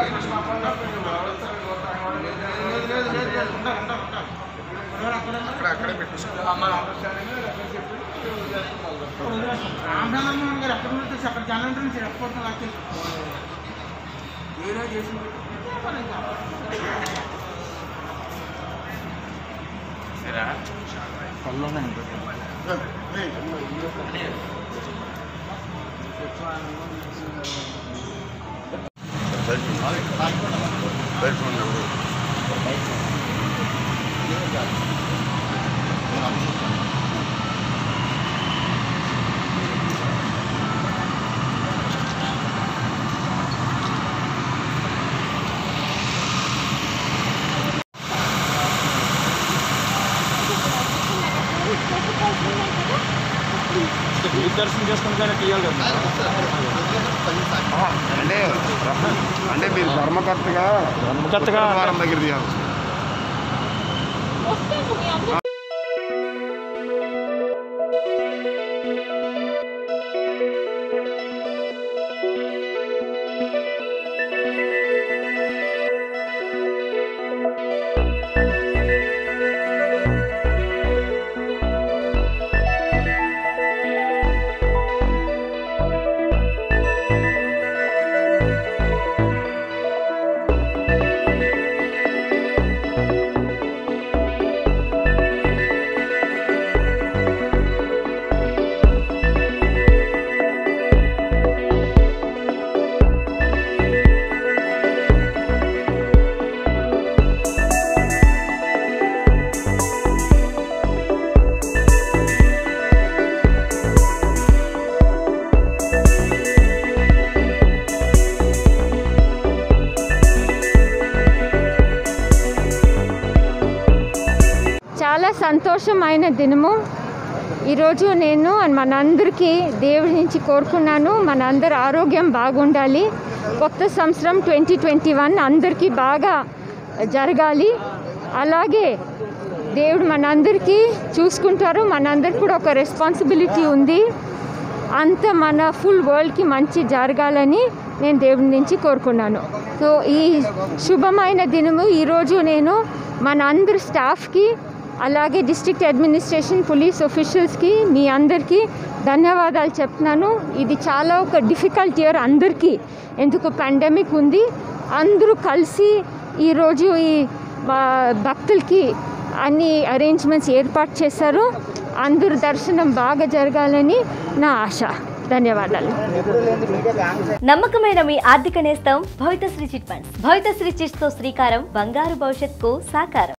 అక్కడ అక్కడే పెట్టేసుకో రామచంద్రమోహన్ గారు ఎక్కడ నుంచి అక్కడ జనం నుంచి ఎక్కడ లాక్కి ఏదో చేసి దర్శనం చేసుకుని కానీ తీయాలి కదా అంటే అంటే మీరు ధర్మకర్తగా ధర్మకర్తగా వారం దగ్గర తీయాలి చాలా సంతోషమైన దినము ఈరోజు నేను మనందరికీ దేవుడి నుంచి కోరుకున్నాను మనందరి ఆరోగ్యం బాగుండాలి కొత్త సంవత్సరం ట్వంటీ ట్వంటీ వన్ అందరికీ బాగా జరగాలి అలాగే దేవుడు మనందరికీ చూసుకుంటారు మనందరికి కూడా ఒక రెస్పాన్సిబిలిటీ ఉంది అంత మన ఫుల్ వరల్డ్కి మంచి జరగాలని నేను దేవుడి నుంచి కోరుకున్నాను సో ఈ శుభమైన దినము ఈరోజు నేను మన అందరి స్టాఫ్కి అలాగే డిస్ట్రిక్ట్ అడ్మినిస్ట్రేషన్ పోలీస్ ఆఫీషియల్స్కి మీ అందరికీ ధన్యవాదాలు చెప్తున్నాను ఇది చాలా ఒక డిఫికల్ట్ ఇయర్ అందరికీ ఎందుకు పాండమిక్ ఉంది అందరూ కలిసి ఈరోజు ఈ బ- భక్తులకి అన్ని అరేంజ్మెంట్స్ ఏర్పాటు చేశారు అందరు దర్శనం బాగా జరగాలని నా ఆశ ధన్యవాదాలు నమ్మకమైన మీ ఆర్థిక నేస్తం Bhavithasri chit funds Bhavithasri chits తో శ్రీకారం బంగారు భవిష్యత్కు సాకారం